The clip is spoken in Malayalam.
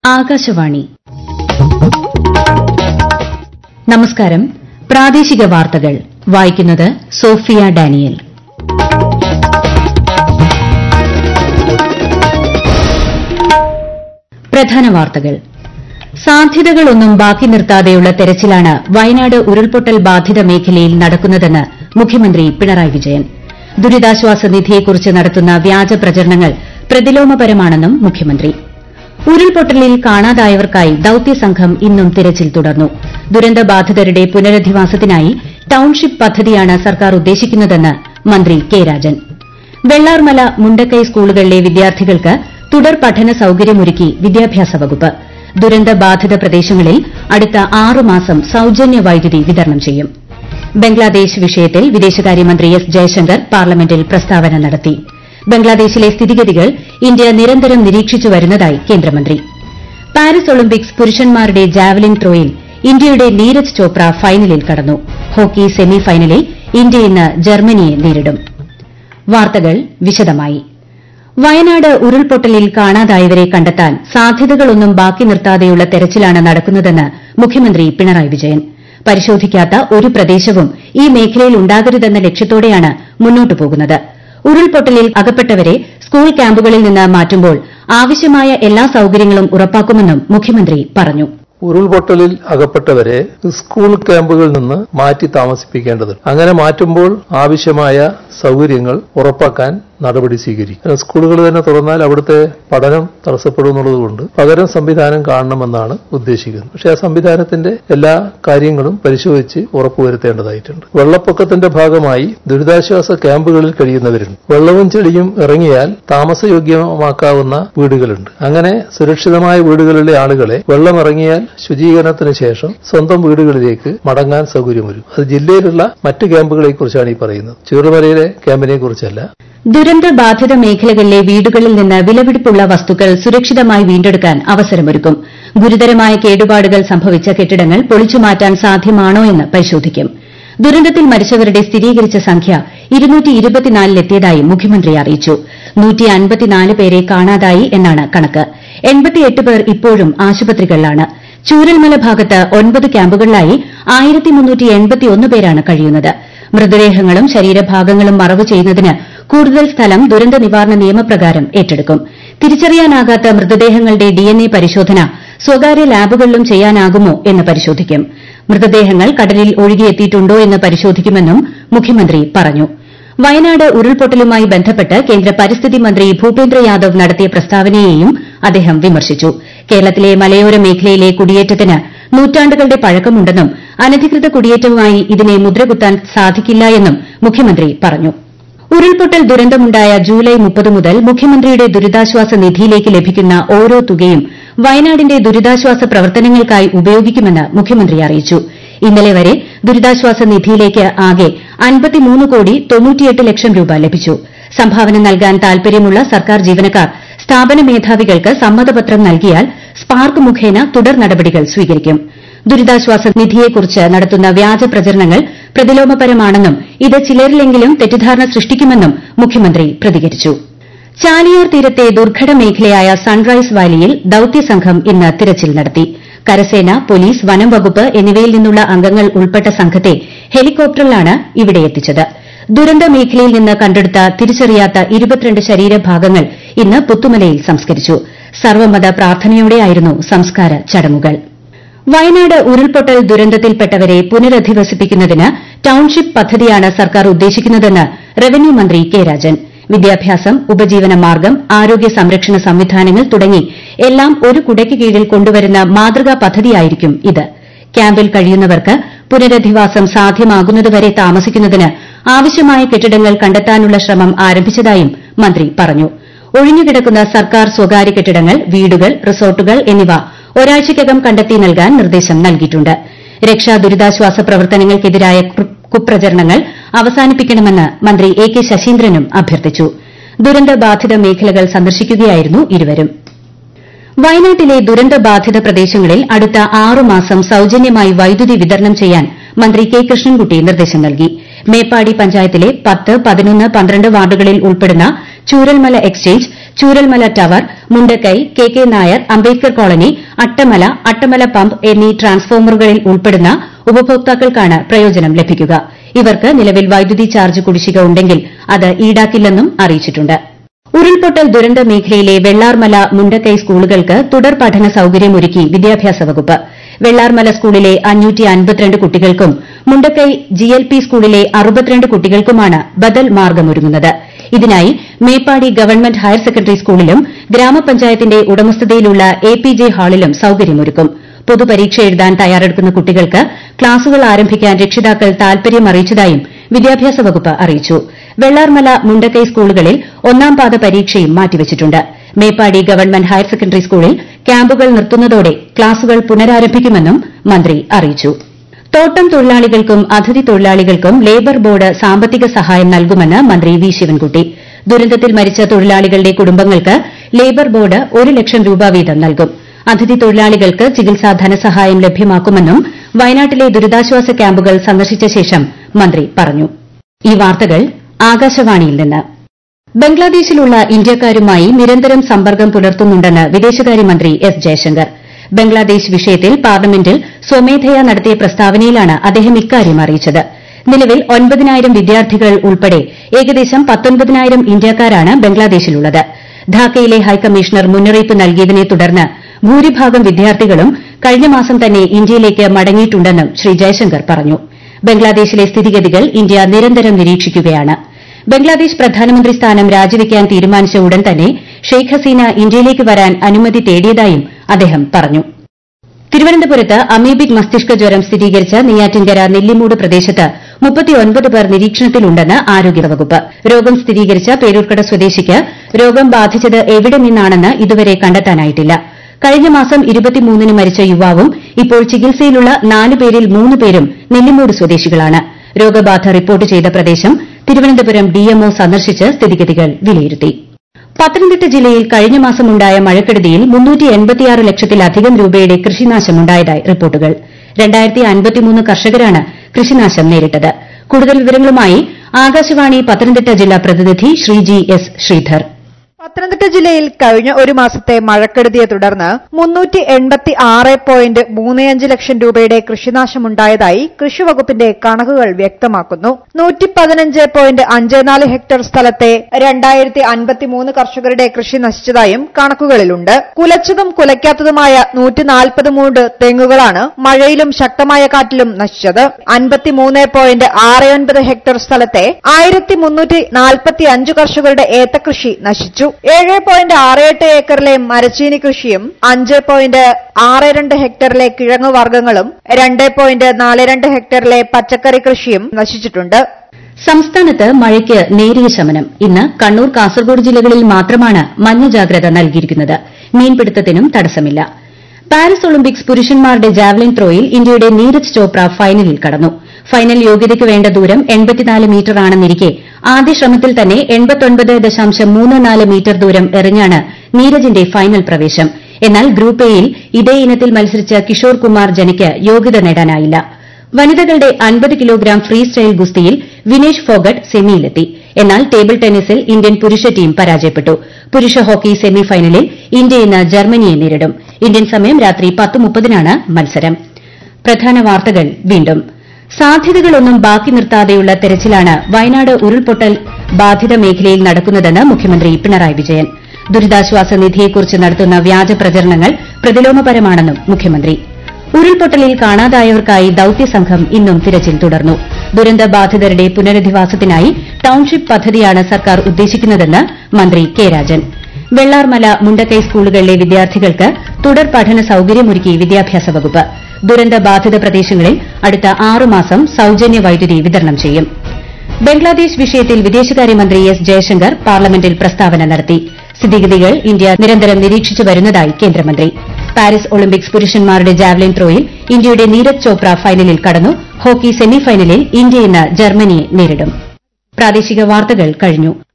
ആകാശവാണി നമസ്കാരം പ്രാദേശിക വാർത്തകൾ വായിക്കുന്നത് സോഫിയ ഡാനിയൽ പ്രധാന വാർത്തകൾ സാധ്യതകളൊന്നും ബാക്കി നിർത്താതെയുള്ള തെരച്ചിലാണ് വയനാട് ഉരുൾപൊട്ടൽ ബാധിത മേഖലയിൽ നടക്കുന്നതെന്ന് മുഖ്യമന്ത്രി പിണറായി വിജയൻ ദുരിതാശ്വാസ നിധിയെക്കുറിച്ച് നടത്തുന്ന വ്യാജ പ്രചരണങ്ങൾ പ്രതിലോമപരമാണെന്നും മുഖ്യമന്ത്രി ഉരുൾപൊട്ടലിൽ കാണാതായവർക്കായി ദൌത്യസംഘം ഇന്നും തിരച്ചിൽ തുടർന്നു ദുരന്തബാധിതരുടെ പുനരധിവാസത്തിനായി ടൌൺഷിപ്പ് പദ്ധതിയാണ് സർക്കാർ ഉദ്ദേശിക്കുന്നതെന്ന് മന്ത്രി കെ രാജൻ വെള്ളാർമല മുണ്ടക്കൈ സ്കൂളുകളിലെ വിദ്യാർത്ഥികൾക്ക് തുടർ പഠന സൌകര്യമൊരുക്കി വിദ്യാഭ്യാസ വകുപ്പ് ദുരന്തബാധിത പ്രദേശങ്ങളിൽ അടുത്ത ആറുമാസം സൌജന്യ വൈദ്യുതി വിതരണം ചെയ്യും ബംഗ്ലാദേശ് വിഷയത്തിൽ വിദേശകാര്യമന്ത്രി എസ് ജയശങ്കർ പാർലമെന്റിൽ പ്രസ്താവന നടത്തി ബംഗ്ലാദേശിലെ സ്ഥിതിഗതികൾ ഇന്ത്യ നിരന്തരം നിരീക്ഷിച്ചു വരുന്നതായി കേന്ദ്രമന്ത്രി പാരീസ് ഒളിമ്പിക്സ് പുരുഷന്മാരുടെ ജാവലിൻ ത്രോയിൽ ഇന്ത്യയുടെ നീരജ് ചോപ്ര ഫൈനലിൽ കടന്നു ഹോക്കി സെമി ഫൈനലിൽ ഇന്ത്യ ഇന്ന് ജർമ്മനിയെ നേരിടും വാർത്തകൾ വിശദമായി വയനാട് ഉരുൾപൊട്ടലിൽ കാണാതായവരെ കണ്ടെത്താൻ സാധ്യതകളൊന്നും ബാക്കി നിർത്താതെയുള്ള തെരച്ചിലാണ് നടക്കുന്നതെന്ന് മുഖ്യമന്ത്രി പിണറായി വിജയൻ പരിശോധിക്കാത്ത ഒരു പ്രദേശവും ഈ മേഖലയിൽ ഉണ്ടാകരുതെന്ന ലക്ഷ്യത്തോടെയാണ് മുന്നോട്ടു പോകുന്നത് ഉരുൾപൊട്ടലിൽ അകപ്പെട്ടവരെ സ്കൂൾ ക്യാമ്പുകളിൽ നിന്ന് മാറ്റുമ്പോൾ ആവശ്യമായ എല്ലാ സൌകര്യങ്ങളും ഉറപ്പാക്കുമെന്നും മുഖ്യമന്ത്രി പറഞ്ഞു ഉരുൾപൊട്ടലിൽ അകപ്പെട്ടവരെ സ്കൂൾ ക്യാമ്പുകളിൽ നിന്ന് മാറ്റി താമസിപ്പിക്കേണ്ടതുണ്ട് അങ്ങനെ മാറ്റുമ്പോൾ ആവശ്യമായ സൌകര്യങ്ങൾ ഉറപ്പാക്കാൻ നടപടി സ്വീകരിക്കും സ്കൂളുകൾ തന്നെ തുറന്നാൽ അവിടുത്തെ പഠനം തടസ്സപ്പെടുമെന്നുള്ളതുകൊണ്ട് പകരം സംവിധാനം കാണണമെന്നാണ് ഉദ്ദേശിക്കുന്നത് പക്ഷേ ആ സംവിധാനത്തിന്റെ എല്ലാ കാര്യങ്ങളും പരിശോധിച്ച് ഉറപ്പുവരുത്തേണ്ടതായിട്ടുണ്ട് വെള്ളപ്പൊക്കത്തിന്റെ ഭാഗമായി ദുരിതാശ്വാസ ക്യാമ്പുകളിൽ കഴിയുന്നവരുണ്ട് വെള്ളവും ചെളിയും ഇറങ്ങിയാൽ താമസയോഗ്യമാക്കാവുന്ന വീടുകളുണ്ട് അങ്ങനെ സുരക്ഷിതമായ വീടുകളിലെ ആളുകളെ വെള്ളം ഇറങ്ങിയാൽ ശുചീകരണത്തിന് ശേഷം സ്വന്തം വീടുകളിലേക്ക് മടങ്ങാൻ സൌകര്യമൊരുക്കും അത് ജില്ലയിലുള്ള മറ്റ് ക്യാമ്പുകളെ കുറിച്ചാണ് ഈ പറയുന്നത് ചൂടുമലയിലെ ക്യാമ്പിനെ കുറിച്ചല്ല ദുരന്തബാധിത മേഖലകളിലെ വീടുകളിൽ നിന്ന് വിലപിടിപ്പുള്ള വസ്തുക്കൾ സുരക്ഷിതമായി വീണ്ടെടുക്കാൻ അവസരമൊരുക്കും ഗുരുതരമായ കേടുപാടുകൾ സംഭവിച്ച കെട്ടിടങ്ങൾ പൊളിച്ചുമാറ്റാൻ സാധ്യമാണോ എന്ന് പരിശോധിക്കും ദുരന്തത്തിൽ മരിച്ചവരുടെ സ്ഥിരീകരിച്ച സംഖ്യ ലെത്തിയതായി മുഖ്യമന്ത്രി അറിയിച്ചു പേരെ കാണാതായി എന്നാണ് കണക്ക് പേർ ഇപ്പോഴും ആശുപത്രികളിലാണ് ചൂരൽമല ഭാഗത്ത് ഒൻപത് ക്യാമ്പുകളിലായി പേരാണ് കഴിയുന്നത് മൃതദേഹങ്ങളും ശരീരഭാഗങ്ങളും മറവ് ചെയ്യുന്നതിന് കൂടുതൽ സ്ഥലം ദുരന്ത നിവാരണ നിയമപ്രകാരം ഏറ്റെടുക്കും തിരിച്ചറിയാനാകാത്ത മൃതദേഹങ്ങളുടെ ഡിഎൻഎ പരിശോധന സ്വകാര്യ ലാബുകളിലും ചെയ്യാനാകുമോ എന്ന് പരിശോധിക്കും മൃതദേഹങ്ങൾ കടലിൽ ഒഴുകിയെത്തിയിട്ടുണ്ടോ എന്ന് പരിശോധിക്കുമെന്നും മുഖ്യമന്ത്രി പറഞ്ഞു വയനാട് ഉരുൾപൊട്ടലുമായി ബന്ധപ്പെട്ട് കേന്ദ്ര പരിസ്ഥിതി മന്ത്രി ഭൂപേന്ദ്ര യാദവ് നടത്തിയ പ്രസ്താവനയെയും അദ്ദേഹം വിമർശിച്ചു കേരളത്തിലെ മലയോര മേഖലയിലെ കുടിയേറ്റത്തിന് നൂറ്റാണ്ടുകളുടെ പഴക്കമുണ്ടെന്നും അനധികൃത കുടിയേറ്റവുമായി ഇതിനെ മുദ്രകുത്താൻ സാധിക്കില്ല എന്നും മുഖ്യമന്ത്രി പറഞ്ഞു ഉരുൾപൊട്ടൽ ദുരന്തമുണ്ടായ ജൂലൈ മുപ്പത് മുതൽ മുഖ്യമന്ത്രിയുടെ ദുരിതാശ്വാസ നിധിയിലേക്ക് ലഭിക്കുന്ന ഓരോ തുകയും വയനാടിന്റെ ദുരിതാശ്വാസ പ്രവർത്തനങ്ങൾക്കായി ഉപയോഗിക്കുമെന്ന് മുഖ്യമന്ത്രി അറിയിച്ചു ഇന്നലെ വരെ ദുരിതാശ്വാസ നിധിയിലേക്ക് ആകെ കോടി ലക്ഷം രൂപ ലഭിച്ചു സംഭാവന നൽകാൻ താൽപര്യമുള്ള സർക്കാർ ജീവനക്കാർ സ്ഥാപന മേധാവികൾക്ക് സമ്മതപത്രം നൽകിയാൽ സ്പാർക്ക് മുഖേന തുടർ നടപടികൾ സ്വീകരിക്കും ദുരിതാശ്വാസ നിധിയെക്കുറിച്ച് നടത്തുന്ന വ്യാജ പ്രചരണങ്ങൾ പ്രതിലോമപരമാണെന്നും ഇത് ചിലരിലെങ്കിലും തെറ്റിദ്ധാരണ സൃഷ്ടിക്കുമെന്നും മുഖ്യമന്ത്രി പ്രതികരിച്ചു ചാലിയാർ തീരത്തെ ദുർഘട മേഖലയായ സൺറൈസ് വാലിയിൽ ദൌത്യസംഘം ഇന്ന് തിരച്ചിൽ നടത്തി കരസേന പോലീസ് വനം വകുപ്പ് എന്നിവയിൽ നിന്നുള്ള അംഗങ്ങൾ ഉൾപ്പെട്ട സംഘത്തെ ഹെലികോപ്റ്ററിലാണ് ഇവിടെ എത്തിച്ചത് ദുരന്ത മേഖലയിൽ നിന്ന് കണ്ടെടുത്ത തിരിച്ചറിയാത്ത ഇരുപത്തിരണ്ട് ശരീരഭാഗങ്ങൾ ഇന്ന് പുത്തുമലയിൽ സംസ്കരിച്ചു സർവ്വമത പ്രാർത്ഥനയോടെയായിരുന്നു സംസ്കാര ചടങ്ങുകൾ വയനാട് ഉരുൾപൊട്ടൽ ദുരന്തത്തിൽപ്പെട്ടവരെ പുനരധിവസിപ്പിക്കുന്നതിന് ടൌൺഷിപ്പ് പദ്ധതിയാണ് സർക്കാർ ഉദ്ദേശിക്കുന്നതെന്ന് റവന്യൂ മന്ത്രി കെ രാജൻ വിദ്യാഭ്യാസം ഉപജീവന മാർഗ്ഗം ആരോഗ്യ സംരക്ഷണ സംവിധാനങ്ങൾ തുടങ്ങി എല്ലാം ഒരു കുടയ്ക്ക് കീഴിൽ കൊണ്ടുവരുന്ന മാതൃകാ പദ്ധതിയായിരിക്കും ഇത് ക്യാമ്പിൽ കഴിയുന്നവർക്ക് പുനരധിവാസം സാധ്യമാകുന്നതുവരെ താമസിക്കുന്നതിന് ആവശ്യമായ കെട്ടിടങ്ങൾ കണ്ടെത്താനുള്ള ശ്രമം ആരംഭിച്ചതായും മന്ത്രി പറഞ്ഞു ഒഴിഞ്ഞുകിടക്കുന്ന സർക്കാർ സ്വകാര്യ കെട്ടിടങ്ങൾ വീടുകൾ റിസോർട്ടുകൾ എന്നിവ ഒരാഴ്ചയ്ക്കകം കണ്ടെത്തി നൽകാൻ നിർദ്ദേശം നൽകിയിട്ടുണ്ട് രക്ഷാ ദുരിതാശ്വാസ പ്രവർത്തനങ്ങൾക്കെതിരായ കുപ്രചരണങ്ങൾ അവസാനിപ്പിക്കണമെന്ന് മന്ത്രി എ കെ ശശീന്ദ്രനും അഭ്യർത്ഥിച്ചു ദുരന്തബാധിത മേഖലകൾ സന്ദർശിക്കുകയായിരുന്നു ഇരുവരും വയനാട്ടിലെ ദുരന്തബാധിത പ്രദേശങ്ങളിൽ അടുത്ത ആറുമാസം സൌജന്യമായി വൈദ്യുതി വിതരണം ചെയ്യാൻ മന്ത്രി കെ കൃഷ്ണൻകുട്ടി നിർദ്ദേശം നൽകി മേപ്പാടി പഞ്ചായത്തിലെ പത്ത് പതിനൊന്ന് പന്ത്രണ്ട് വാർഡുകളിൽ ഉൾപ്പെടുന്ന Chooralmala exchange Chooralmala tower Mundakkai K K Nair Ambedkar colony Attamala Attamala pump എന്നീ ട്രാൻസ്ഫോമറുകളിൽ ഉൾപ്പെടുന്ന ഉപഭോക്താക്കൾക്കാണ് പ്രയോജനം ലഭിക്കുക ഇവർക്ക് നിലവിൽ വൈദ്യുതി ചാർജ് കുടിശ്ശിക ഉണ്ടെങ്കിൽ അത് ഈടാക്കില്ലെന്നും അറിയിച്ചിട്ടുണ്ട് ഉരുൾപൊട്ടൽ ദുരന്ത മേഖലയിലെ വെള്ളാർമല മുണ്ടക്കൈ സ്കൂളുകൾക്ക് തുടർ പഠന സൌകര്യമൊരുക്കി വിദ്യാഭ്യാസ വകുപ്പ് വെള്ളാർമല സ്കൂളിലെ കുട്ടികൾക്കും മുണ്ടക്കൈ ജിഎൽപി സ്കൂളിലെ അറുപത്തിരണ്ട് കുട്ടികൾക്കുമാണ് ബദൽ മാർഗമൊരുങ്ങുന്നത് ഇതിനായി മേപ്പാടി ഗവൺമെന്റ് ഹയർ സെക്കൻഡറി സ്കൂളിലും ഗ്രാമപഞ്ചായത്തിന്റെ ഉടമസ്ഥതയിലുള്ള എ പി ജെ ഹാളിലും സൌകര്യമൊരുക്കും പൊതുപരീക്ഷ എഴുതാൻ തയ്യാറെടുക്കുന്ന കുട്ടികൾക്ക് ക്ലാസുകൾ ആരംഭിക്കാൻ രക്ഷിതാക്കൾ താൽപര്യം അറിയിച്ചതായും വിദ്യാഭ്യാസ വകുപ്പ് അറിയിച്ചു വെള്ളാർമല മുണ്ടക്കൈ സ്കൂളുകളിൽ ഒന്നാം പാദ പരീക്ഷയും മാറ്റിവച്ചിട്ടുണ്ട് മേപ്പാടി ഗവൺമെന്റ് ഹയർ സെക്കൻഡറി സ്കൂളിൽ ക്യാമ്പുകൾ നിർത്തുന്നതോടെ ക്ലാസുകൾ പുനരാരംഭിക്കുമെന്നും മന്ത്രി അറിയിച്ചു തോട്ടം തൊഴിലാളികൾക്കും അതിഥി തൊഴിലാളികൾക്കും ലേബർ ബോർഡ് സാമ്പത്തിക സഹായം നൽകുമെന്ന് മന്ത്രി വി ശിവൻകുട്ടി ദുരന്തത്തിൽ മരിച്ച തൊഴിലാളികളുടെ കുടുംബങ്ങൾക്ക് ലേബർ ബോർഡ് ഒരു ലക്ഷം രൂപ വീതം നൽകും അതിഥി തൊഴിലാളികൾക്ക് ചികിത്സാ ധനസഹായം ലഭ്യമാക്കുമെന്നും വയനാട്ടിലെ ദുരിതാശ്വാസ ക്യാമ്പുകൾ സന്ദർശിച്ച ശേഷം മന്ത്രി പറഞ്ഞു ഈ വാർത്തകൾ ആകാശവാണിയിൽ നിന്ന് ബംഗ്ലാദേശിലുള്ള ഇന്ത്യക്കാരുമായി നിരന്തരം സമ്പർക്കം പുലർത്തുന്നുണ്ടെന്ന് വിദേശകാര്യമന്ത്രി എസ് ജയശങ്കർ ബംഗ്ലാദേശ് വിഷയത്തിൽ പാർലമെന്റിൽ സ്വമേധയാ നടത്തിയ പ്രസ്താവനയിലാണ് അദ്ദേഹം ഇക്കാര്യം അറിയിച്ചത് നിലവിൽ ഒൻപതിനായിരം വിദ്യാർത്ഥികൾ ഉൾപ്പെടെ ഏകദേശം പത്തൊൻപതിനായിരം ഇന്ത്യക്കാരാണ് ബംഗ്ലാദേശിലുള്ളത് ധാക്കയിലെ ഹൈക്കമ്മീഷണർ മുന്നറിയിപ്പ് നൽകിയതിനെ തുടർന്ന് ഭൂരിഭാഗം വിദ്യാർത്ഥികളും കഴിഞ്ഞ മാസം തന്നെ ഇന്ത്യയിലേക്ക് മടങ്ങിയിട്ടുണ്ടെന്നും ശ്രീ ജയശങ്കർ പറഞ്ഞു ബംഗ്ലാദേശിലെ സ്ഥിതിഗതികൾ ഇന്ത്യ നിരന്തരം നിരീക്ഷിക്കുകയാണ് ബംഗ്ലാദേശ് പ്രധാനമന്ത്രി സ്ഥാനം രാജിവെക്കാൻ തീരുമാനിച്ച ഉടൻ തന്നെ ഷെയ്ഖ് ഹസീന ഇന്ത്യയിലേക്ക് വരാൻ അനുമതി തേടിയതായും അദ്ദേഹം പറഞ്ഞു തിരുവനന്തപുരത്ത് അമീബിക് മസ്തിഷ്ക ജ്വരം സ്ഥിരീകരിച്ച നെയ്യാറ്റിൻകര നെല്ലിമൂട് പ്രദേശത്ത് മുപ്പത്തിയൊൻപത് പേർ നിരീക്ഷണത്തിലുണ്ടെന്ന് ആരോഗ്യവകുപ്പ് രോഗം സ്ഥിരീകരിച്ച പേരൂർക്കട സ്വദേശിക്ക് രോഗം ബാധിച്ചത് എവിടെ നിന്നാണെന്ന് ഇതുവരെ കണ്ടെത്താനായിട്ടില്ല കഴിഞ്ഞ മാസം ഇരുപത്തിമൂന്നിന് മരിച്ച യുവാവും ഇപ്പോൾ ചികിത്സയിലുള്ള നാല് പേരിൽ മൂന്ന് പേരും നെല്ലിമൂട് സ്വദേശികളാണ് രോഗബാധ റിപ്പോർട്ട് ചെയ്ത പ്രദേശം തിരുവനന്തപുരം ഡിഎംഒ സന്ദർശിച്ച് സ്ഥിതിഗതികൾ വിലയിരുത്തി പത്തനംതിട്ട ജില്ലയിൽ കഴിഞ്ഞ മാസമുണ്ടായ മഴക്കെടുതിയിൽ ലക്ഷത്തിലധികം രൂപയുടെ കൃഷിനാശമുണ്ടായതായി റിപ്പോർട്ടുകൾ കർഷകരാണ് കൃഷിനാശം നേരിട്ടത് കൂടുതൽ വിവരങ്ങളുമായി ആകാശവാണി പത്തനംതിട്ട ജില്ലാ പ്രതിനിധി ശ്രീജി എസ് ശ്രീധർ പത്തനംതിട്ട ജില്ലയിൽ കഴിഞ്ഞ ഒരു മാസത്തെ മഴക്കെടുതിയെ തുടർന്ന് മുന്നൂറ്റി എൺപത്തി ആറ് പോയിന്റ് മൂന്നേയഞ്ച് ലക്ഷം രൂപയുടെ കൃഷിനാശമുണ്ടായതായി കൃഷിവകുപ്പിന്റെ കണക്കുകൾ വ്യക്തമാക്കുന്നു നൂറ്റി പതിനഞ്ച് പോയിന്റ് അഞ്ച് നാല് ഹെക്ടർ സ്ഥലത്തെ രണ്ടായിരത്തി അൻപത്തിമൂന്ന് കർഷകരുടെ കൃഷി നശിച്ചതായും കണക്കുകളിലുണ്ട് കുലച്ചതും കുലയ്ക്കാത്തതുമായ നൂറ്റി നാൽപ്പത് മൂന്ന് തെങ്ങുകളാണ് മഴയിലും ശക്തമായ കാറ്റിലും നശിച്ചത് അൻപത്തിമൂന്ന് പോയിന്റ് ആറ് ഒൻപത് ഹെക്ടർ സ്ഥലത്തെ ആയിരത്തി മുന്നൂറ്റി നാൽപ്പത്തി അഞ്ച് കർഷകരുടെ ഏത്തകൃഷി നശിച്ചു ഏഴ് പോയിന്റ് ആറ് എട്ട് ഏക്കറിലെ മരച്ചീനി കൃഷിയും അഞ്ച് പോയിന്റ് ആറ് രണ്ട് ഹെക്ടറിലെ കിഴങ്ങ് വർഗ്ഗങ്ങളും രണ്ട് പോയിന്റ് നാല് രണ്ട് ഹെക്ടറിലെ പച്ചക്കറി കൃഷിയും നശിച്ചിട്ടുണ്ട് സംസ്ഥാനത്ത് മഴയ്ക്ക് നേരിയ ശമനം ഇന്ന് കണ്ണൂർ കാസർഗോഡ് ജില്ലകളിൽ മാത്രമാണ് മഞ്ഞ ജാഗ്രത നൽകിയിരിക്കുന്നത് മീൻപിടുത്തത്തിനും തടസ്സമില്ല പാരീസ് ഒളിമ്പിക്സ് പുരുഷന്മാരുടെ ജാവലിൻ ത്രോയിൽ ഇന്ത്യയുടെ നീരജ് ചോപ്ര ഫൈനലിൽ കടന്നു ഫൈനൽ യോഗ്യതയ്ക്ക് വേണ്ട ദൂരം മീറ്ററാണെന്നിരിക്കെ ആദ്യ ശ്രമത്തിൽ തന്നെ മീറ്റർ ദൂരം എറിഞ്ഞാണ് നീരജിന്റെ ഫൈനൽ പ്രവേശം എന്നാൽ ഗ്രൂപ്പ് എയിൽ ഇതേ ഇനത്തിൽ മത്സരിച്ച കിഷോർ കുമാർ ജനയ്ക്ക് യോഗ്യത നേടാനായില്ല വനിതകളുടെ അൻപത് കിലോഗ്രാം ഫ്രീ സ്റ്റൈൽ ഗുസ്തിയിൽ വിനേഷ് ഫോഗട്ട് സെമിയിലെത്തി എന്നാൽ ടേബിൾ ടെന്നീസിൽ ഇന്ത്യൻ പുരുഷ ടീം പരാജയപ്പെട്ടു പുരുഷ ഹോക്കി സെമി ഫൈനലിൽ ഇന്ത്യ ഇന്ന് ജർമ്മനിയെ നേരിടും ഇന്ത്യൻ സമയം രാത്രി പത്ത് മുപ്പതിനാണ് മത്സരം പ്രധാന വാർത്തകൾ വീണ്ടും സാധ്യതകളൊന്നും ബാക്കി നിർത്താതെയുള്ള തെരച്ചിലാണ് വയനാട് ഉരുൾപൊട്ടൽ ബാധിത മേഖലയിൽ നടക്കുന്നതെന്ന് മുഖ്യമന്ത്രി പിണറായി വിജയൻ ദുരിതാശ്വാസ നിധിയെക്കുറിച്ച് നടത്തുന്ന വ്യാജ പ്രചരണങ്ങൾ പ്രതിലോമപരമാണെന്നും മുഖ്യമന്ത്രി ഉരുൾപൊട്ടലിൽ കാണാതായവർക്കായി ദൌത്യസംഘം ഇന്നും തിരച്ചിൽ തുടർന്നു ദുരന്തബാധിതരുടെ പുനരധിവാസത്തിനായി ടൌൺഷിപ്പ് പദ്ധതിയാണ് സർക്കാർ ഉദ്ദേശിക്കുന്നതെന്ന് മന്ത്രി കെ രാജൻ വെള്ളാർമല മുണ്ടക്കൈ സ്കൂളുകളിലെ വിദ്യാർത്ഥികൾക്ക് തുടർ പഠന സൌകര്യമൊരുക്കി വിദ്യാഭ്യാസ വകുപ്പ് ദുരന്തബാധിത പ്രദേശങ്ങളിൽ അടുത്ത ആറുമാസം സൌജന്യ വൈദ്യുതി വിതരണം ചെയ്യും ബംഗ്ലാദേശ് വിഷയത്തിൽ വിദേശകാര്യമന്ത്രി എസ് ജയശങ്കർ പാർലമെന്റിൽ പ്രസ്താവന നടത്തി സ്ഥിതിഗതികൾ ഇന്ത്യ നിരന്തരം നിരീക്ഷിച്ചു വരുന്നതായി കേന്ദ്രമന്ത്രി പാരീസ് ഒളിമ്പിക്സ് പുരുഷന്മാരുടെ ജാവലിൻ ത്രോയിൽ ഇന്ത്യയുടെ നീരജ് ചോപ്ര ഫൈനലിൽ കടന്നു ഹോക്കി സെമിഫൈനലിൽ ഇന്ത്യ ഇന്ന് ജർമ്മനിയെ നേരിടും പ്രാദേശിക വാർത്തകൾ കഴിഞ്ഞു